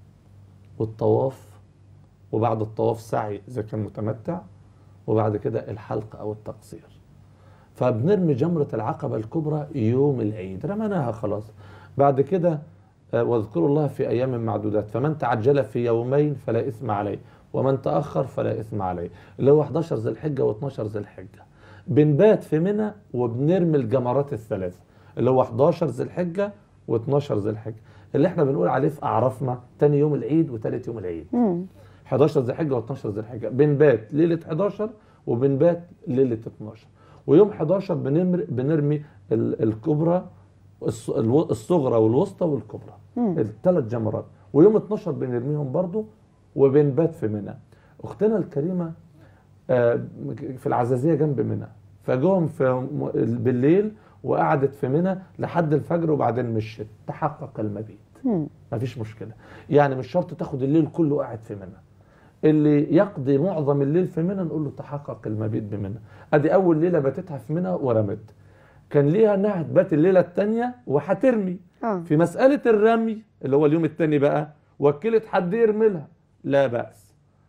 والطواف وبعد الطواف سعي اذا كان متمتع وبعد كده الحلق او التقصير فبنرمي جمرة العقبة الكبرى يوم العيد رميناها خلاص بعد كده آه، واذكروا الله في أيام معدودات فمن تعجل في يومين فلا إثم عليه ومن تأخر فلا إثم عليه اللي هو 11 ذي الحجة و12 ذي الحجة بنبات في منى وبنرمي الجمرات الثلاثة اللي هو 11 ذي الحجة و12 ذي الحجة اللي احنا بنقول عليه في أعرافنا تاني يوم العيد وتالت يوم العيد مم. 11 ذي الحجه و12 ذي الحجه بنبات ليله 11 وبنبات ليله 12 ويوم 11 بنمر بنرمي ال- الكبرى الص- الو- الصغرى والوسطى والكبرى مم. الثلاث جمرات ويوم 12 بنرميهم برضو وبنبات في منى اختنا الكريمه آه، في العزازيه جنب منى فجوهم في م- بالليل وقعدت في منى لحد الفجر وبعدين مشت تحقق المبيت مم. مفيش مشكله يعني مش شرط تاخد الليل كله قاعد في منى اللي يقضي معظم الليل في منى نقول له تحقق المبيت بمنى ادي اول ليله باتتها في منى ورمت كان ليها انها تبات الليله الثانيه وهترمي اه في مساله الرمي اللي هو اليوم الثاني بقى وكلت حد يرمي لها لا باس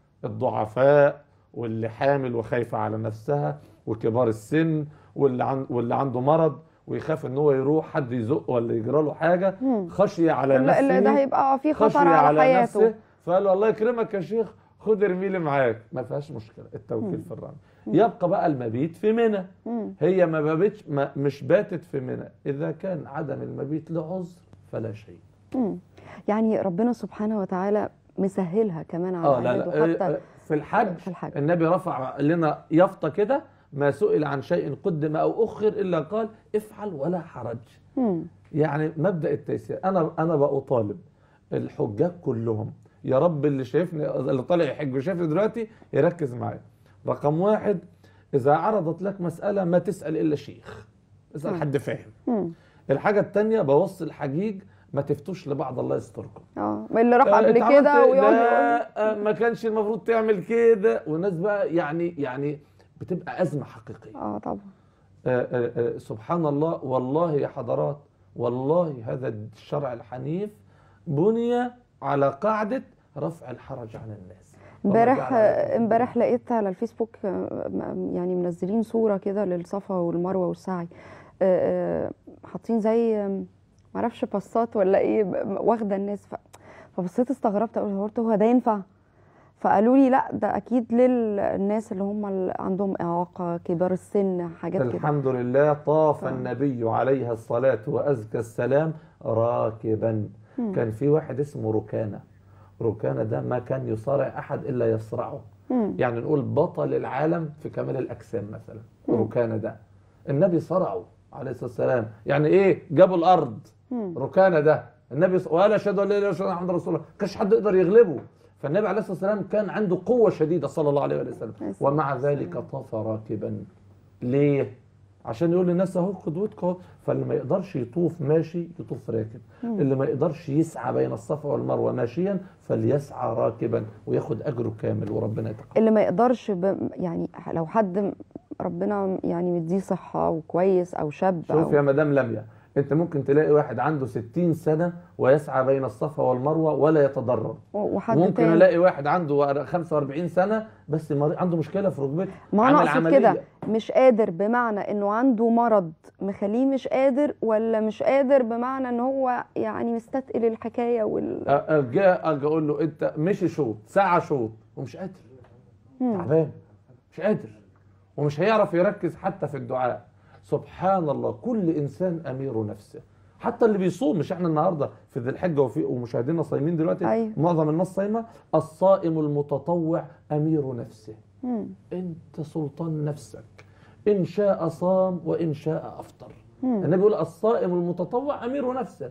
الضعفاء واللي حامل وخايفه على نفسها وكبار السن واللي عن واللي عنده مرض ويخاف ان هو يروح حد يزق ولا يجرى له حاجه مم. خشيه على لا لا ده نفسه هيبقى في خشية خطر على, حياته نفسه فقال له الله يكرمك يا شيخ خد ارمي لي معاك ما فيهاش مشكله التوكيل في الرمي يبقى بقى المبيت في منى مم. هي ما بابتش ما مش باتت في منى اذا كان عدم المبيت لعذر فلا شيء مم. يعني ربنا سبحانه وتعالى مسهلها كمان على اه لا عباده لا حتى آه، في الحج في الحج. النبي رفع لنا يافطه كده ما سئل عن شيء قدم او اخر الا قال افعل ولا حرج مم. يعني مبدا التيسير انا انا بطالب الحجاج كلهم يا رب اللي شايفني اللي طالع يحج وشايفني دلوقتي يركز معايا رقم واحد اذا عرضت لك مساله ما تسال الا شيخ اسال مم. حد فاهم مم. الحاجه الثانيه بوصي الحجيج ما تفتوش لبعض الله يستركم اه ما اللي راح آه، قبل أنت كده عملت- ويقعد يقول لا آه، ما كانش المفروض تعمل كده والناس بقى يعني يعني بتبقى ازمه حقيقيه اه طبعا آه، آه، آه، سبحان الله والله يا حضرات والله هذا الشرع الحنيف بني على قاعدة رفع الحرج عن الناس وما امبارح جعل عليكم امبارح لقيت على الفيسبوك آه، م- يعني منزلين صوره كده للصفا والمروه والسعي آه، آه، حاطين زي آم، معرفش باصات ولا ايه ب- واخده الناس ف- فبصيت استغربت قلت هو ده ينفع فقالوا لي لا ده اكيد للناس اللي هم اللي عندهم اعاقه كبار السن حاجات كده الحمد لله طاف آه. النبي عليه الصلاة وأزكى السلام راكبا مم. كان في واحد اسمه ركانة ركانة ده ما كان يصارع أحد إلا يصرعه مم. يعني نقول بطل العالم في كمال الأجسام مثلا مم. ركانة ده النبي صرعه عليه الصلاة والسلام يعني إيه جابوا الأرض مم. ركانة ده النبي ص... ولا اشهد ان لا اله الا الله محمد رسول الله كانش حد يقدر يغلبه فالنبي عليه الصلاه والسلام كان عنده قوه شديده صلى الله عليه وسلم عليه الصلاة ومع والسلام. ذلك طاف راكبا ليه عشان يقول للناس اهو قدوتكم أهو. فاللي ما يقدرش يطوف ماشي يطوف راكب مم. اللي ما يقدرش يسعى بين الصفا والمروه ماشيا فليسعى راكبا وياخد اجره كامل وربنا يتقبل اللي ما يقدرش ب... يعني لو حد ربنا يعني مديه صحه وكويس او شاب شوف أو... يا مدام لميا انت ممكن تلاقي واحد عنده 60 سنه ويسعى بين الصفا والمروه ولا يتضرر و- وحد ممكن تاني الاقي واحد عنده 45 سنه بس مريض عنده مشكله في ركبته ما انا عمل اقصد عملية. كده مش قادر بمعنى انه عنده مرض مخليه مش قادر ولا مش قادر بمعنى ان هو يعني مستثقل الحكايه وال أ- اجي اجي اقول له انت مشي شوط ساعه شوط ومش قادر مم. تعبان مش قادر ومش هيعرف يركز حتى في الدعاء سبحان الله كل انسان امير نفسه حتى اللي بيصوم مش احنا النهارده في ذي الحجه وفي ومشاهدينا صايمين دلوقتي أيوة. معظم الناس صايمه الصائم المتطوع امير نفسه مم. انت سلطان نفسك ان شاء صام وان شاء افطر مم. النبي بيقول الصائم المتطوع امير نفسه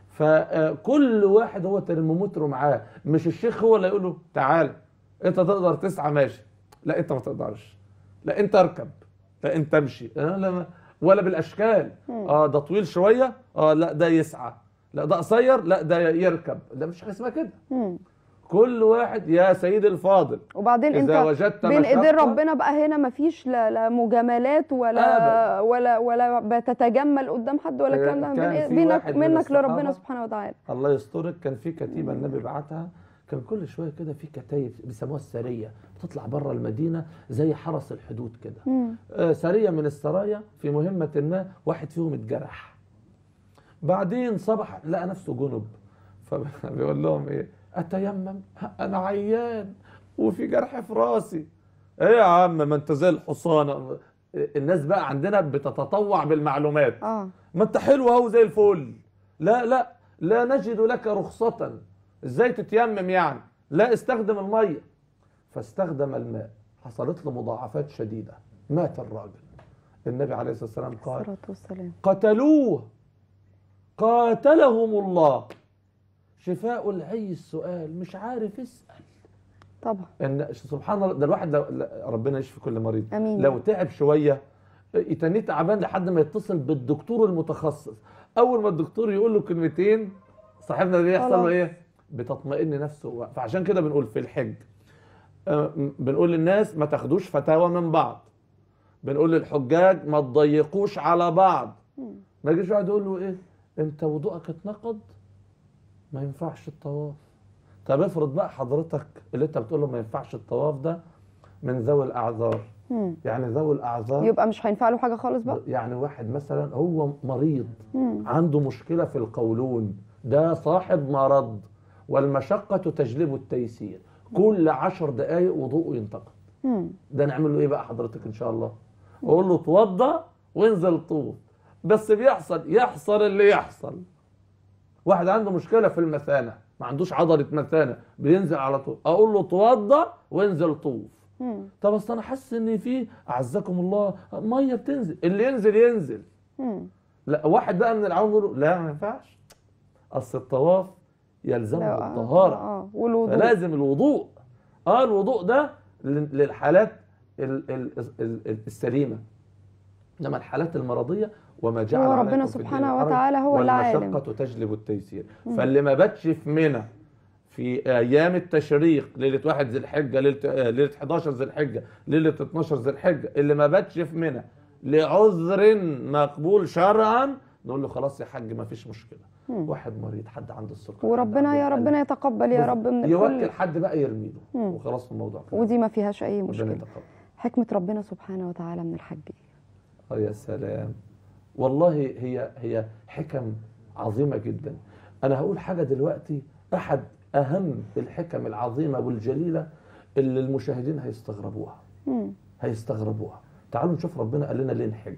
فكل واحد هو ترمومتره معاه مش الشيخ هو اللي يقول له تعال انت تقدر تسعى ماشي لا انت ما تقدرش لا انت اركب لا انت امشي لا لا ما- ولا بالاشكال اه ده طويل شويه اه لا ده يسعى لا ده قصير لا ده يركب ده مش حاجه اسمها كده مم. كل واحد يا سيدي الفاضل وبعدين إذا انت وجدت بين ايدين مشقة- ربنا بقى هنا مفيش لا, لا مجاملات ولا ولا ولا بتتجمل قدام حد ولا الكلام ده كان بين- في بينك واحد من منك لربنا الصحابة سبحانه وتعالى الله يسترك كان في كتيبه النبي بعتها كان كل شويه كده في كتايب بيسموها السريه بتطلع بره المدينه زي حرس الحدود كده مم. آه، سريه من السرايا في مهمه ما واحد فيهم اتجرح بعدين صبح لقى نفسه جنب فبيقول لهم ايه اتيمم انا عيان وفي جرح في راسي ايه يا عم ما انت زي الحصان الناس بقى عندنا بتتطوع بالمعلومات اه ما انت حلو اهو زي الفل لا لا لا نجد لك رخصة ازاي تتيمم يعني لا استخدم المية فاستخدم الماء حصلت له مضاعفات شديدة مات الراجل النبي عليه الصلاة والسلام قال الصلاه والسلام قتلوه قاتلهم الله شفاء العي السؤال مش عارف يسأل طبعا ان سبحان الله ده الواحد لو لا، ربنا يشفي كل مريض امين لو تعب شويه يتنيه تعبان لحد ما يتصل بالدكتور المتخصص اول ما الدكتور يقول له كلمتين صاحبنا ده يحصل له خلاص. ايه بتطمئن نفسه فعشان كده بنقول في الحج آه، م- بنقول للناس ما تاخدوش فتاوى من بعض بنقول للحجاج ما تضيقوش على بعض مم. ما يجيش واحد يقول له ايه انت وضوءك اتنقض ما ينفعش الطواف طب افرض بقى حضرتك اللي انت بتقول له ما ينفعش الطواف ده من ذوي الاعذار مم. يعني ذوي الاعذار يبقى مش هينفع له حاجه خالص بقى يعني واحد مثلا هو مريض مم. عنده مشكله في القولون ده صاحب مرض والمشقه تجلب التيسير كل عشر دقائق وضوءه ينتقد مم. ده نعمل له ايه بقى حضرتك ان شاء الله اقول له اتوضى وانزل طوف بس بيحصل يحصل اللي يحصل واحد عنده مشكله في المثانه ما عندوش عضله مثانه بينزل على طول اقول له اتوضى وانزل طوف مم. طب اصل انا حاسس ان في اعزكم الله ميه بتنزل اللي ينزل ينزل مم. لا واحد بقى من العوام يقول له لا ما ينفعش اصل الطواف يلزمه لا، آه، الطهاره اه والوضوء فلازم الوضوء اه الوضوء ده لل- للحالات ال- ال- ال- ال- السليمه انما الحالات المرضيه وما جعل هو عليكم ربنا في الدين سبحانه الحرج وتعالى هو اللي عالم. والمشقه تجلب التيسير فاللي ما باتش في منى في ايام التشريق ليله 1 ذي الحجه ليله آه، ليله 11 ذي الحجه ليله 12 ذي الحجه اللي ما باتش في منى لعذر مقبول شرعا نقول له خلاص يا حاج ما فيش مشكله مم. واحد مريض حد عنده السكر حد وربنا عنده يا القلب. ربنا يتقبل يا رب من يوكل كل حد بقى يرمي له مم. وخلاص الموضوع كده ودي ما فيهاش اي ربنا مشكله يتقبل حكمه ربنا سبحانه وتعالى من الحج اه يا سلام والله هي هي حكم عظيمه جدا انا هقول حاجه دلوقتي احد اهم الحكم العظيمه والجليله اللي المشاهدين هيستغربوها مم. هيستغربوها تعالوا نشوف ربنا قال لنا ليه نحج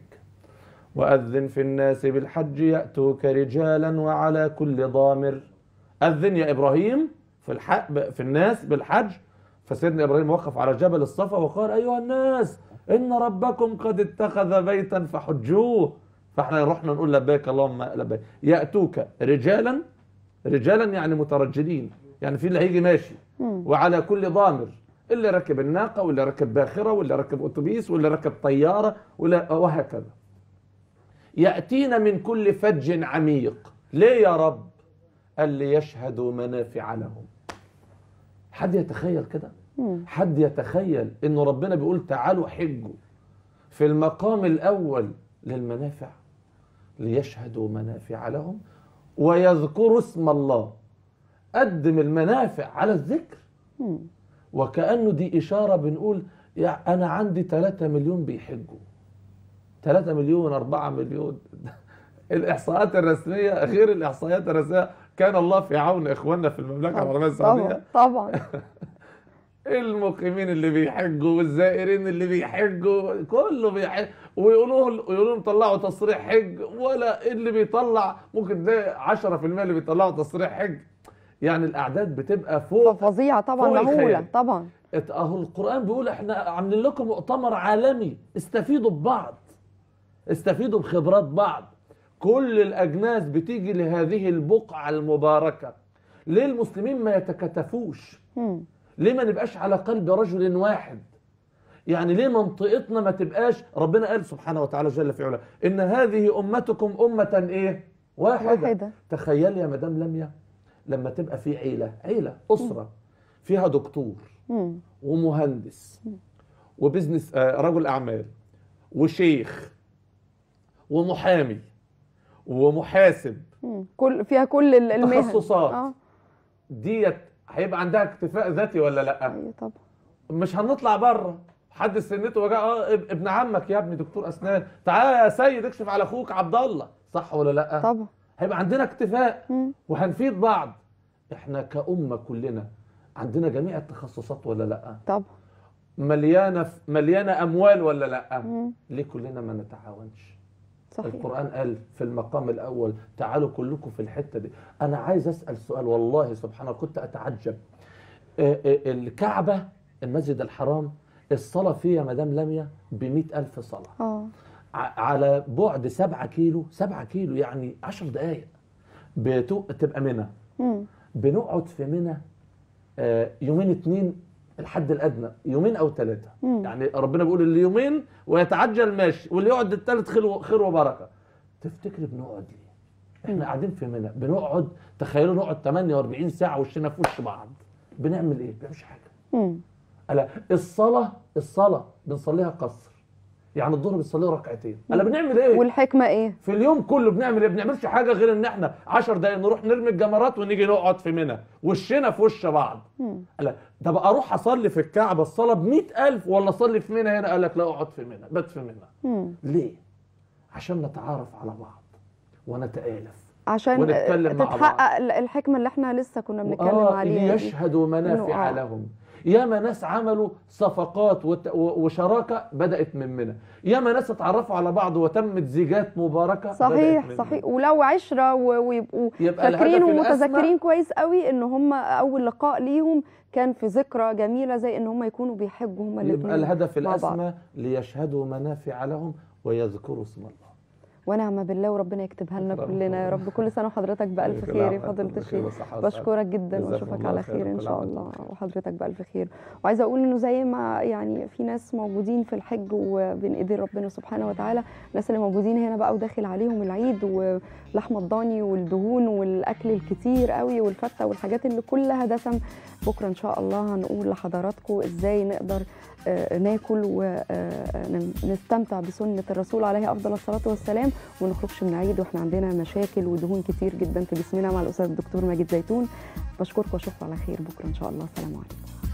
وأذن في الناس بالحج يأتوك رجالا وعلى كل ضامر أذن يا إبراهيم في الحق في الناس بالحج فسيدنا إبراهيم وقف على جبل الصفا وقال أيها الناس إن ربكم قد اتخذ بيتا فحجوه فاحنا رحنا نقول لبيك اللهم لبيك يأتوك رجالا رجالا يعني مترجلين يعني في اللي هيجي ماشي مم. وعلى كل ضامر اللي ركب الناقة واللي ركب باخرة واللي ركب أتوبيس واللي ركب طيارة ولا وهكذا يأتينا من كل فج عميق ليه يا رب قال ليشهدوا منافع لهم حد يتخيل كده مم. حد يتخيل انه ربنا بيقول تعالوا حجوا في المقام الاول للمنافع ليشهدوا منافع لهم ويذكروا اسم الله قدم المنافع على الذكر مم. وكأنه دي إشارة بنقول يا أنا عندي 3 مليون بيحجوا 3 مليون 4 مليون الإحصاءات الرسمية غير الإحصائيات الرسمية كان الله في عون إخواننا في المملكة العربية السعودية طبعا طبعا المقيمين اللي بيحجوا والزائرين اللي بيحجوا كله بيحج ويقولوا يقولوا لهم طلعوا تصريح حج ولا اللي بيطلع ممكن تلاقي 10% اللي بيطلعوا تصريح حج يعني الاعداد بتبقى فوق فظيعه طبعا فوق مهوله الخيال. طبعا ات- اهو القران بيقول احنا عاملين لكم مؤتمر عالمي استفيدوا ببعض استفيدوا بخبرات بعض كل الاجناس بتيجي لهذه البقعه المباركه ليه المسلمين ما يتكاتفوش مم. ليه ما نبقاش على قلب رجل واحد يعني ليه منطقتنا ما تبقاش ربنا قال سبحانه وتعالى جل في علاه ان هذه امتكم امه ايه واحده, واحدة. تخيل يا مدام لميا لما تبقى في عيله عيله اسره فيها دكتور مم. ومهندس وبزنس آه، رجل اعمال وشيخ ومحامي ومحاسب مم. كل فيها كل ال- المهن تخصصات. اه ديت هيبقى عندها اكتفاء ذاتي ولا لا ايوه طبعا مش هنطلع بره حد سنته وجاء اه اب- ابن عمك يا ابني دكتور اسنان تعالى يا سيد اكشف على اخوك عبد الله صح ولا لا طبعا هيبقى عندنا اكتفاء مم. وهنفيد بعض احنا كأمة كلنا عندنا جميع التخصصات ولا لا طبعا مليانة مليانة اموال ولا لا مم. ليه كلنا ما نتعاونش صحيح القرآن قال في المقام الأول تعالوا كلكم في الحتة دي أنا عايز أسأل سؤال والله سبحان الله كنت أتعجب آه، آه، الكعبة المسجد الحرام الصلاة فيه يا مدام لميا بمئة ألف صلاة اه ع- على بعد سبعة كيلو سبعة كيلو يعني عشر دقايق بتو... تبقى منى مم. بنقعد في منى آه، يومين اتنين الحد الادنى يومين او ثلاثه مم. يعني ربنا بيقول اللي يومين ويتعجل ماشي واللي يقعد الثالث خير و- خير وبركه تفتكر بنقعد ليه احنا قاعدين في منى بنقعد تخيلوا نقعد 48 ساعه وشنا في وش بعض بنعمل ايه بنعملش حاجه مم. ألا الصلاه الصلاه بنصليها قصر يعني الظهر بنصليها ركعتين ألا بنعمل ايه والحكمه ايه في اليوم كله بنعمل ايه؟ بنعملش حاجه غير ان احنا 10 دقايق نروح نرمي الجمرات ونيجي نقعد في منى وشنا في وش بعض. مم. لا طب اروح اصلي في الكعبه الصلاه ب 100000 ولا اصلي في منى هنا؟ قال لك لا اقعد في منى، بات في منى. مم. ليه؟ عشان نتعارف على بعض ونتآلف. عشان ونتكلم مع بعض. تتحقق ال- الحكمه اللي احنا لسه كنا بنتكلم آه عليها دي. ليشهدوا منافع إنه آه. لهم. ياما ناس عملوا صفقات وت- و- وشراكه بدات من منى. ياما ناس اتعرفوا على بعض وتمت زيجات مباركه بدأت صحيح من صحيح ولو عشره و- ويبقوا يبقى الهدف فاكرين الأسمى ومتذكرين كويس قوي ان هم اول لقاء ليهم كان في ذكرى جميله زي ان هم يكونوا بيحبوا هم الاثنين يبقى الهدف مع بعض. الأسمى ليشهدوا منافع لهم ويذكروا اسم الله ونعم بالله وربنا يكتبها لنا شكراً. كلنا يا رب كل سنه وحضرتك بالف كل خير يا عام فضيله وأنتم بخير الشيخ وصحة وسعادة. بشكرك جدا جزاكم واشوفك الله على خير. خير ان كل شاء عام الله وأنتم بخير. وحضرتك بالف خير وعايزه اقول انه زي ما يعني في ناس موجودين في الحج وبين ايدين ربنا سبحانه وتعالى الناس اللي موجودين هنا بقى وداخل عليهم العيد ولحمه الضاني والدهون والاكل الكتير قوي والفته والحاجات اللي كلها دسم بكره ان شاء الله هنقول لحضراتكم ازاي نقدر آه، ناكل ونستمتع بسنه الرسول عليه افضل الصلاه والسلام وما نخرجش من العيد واحنا عندنا مشاكل ودهون كتير جدا في جسمنا مع الاستاذ الدكتور ماجد زيتون بشكركم واشوفكم على خير بكره ان شاء الله سلام عليكم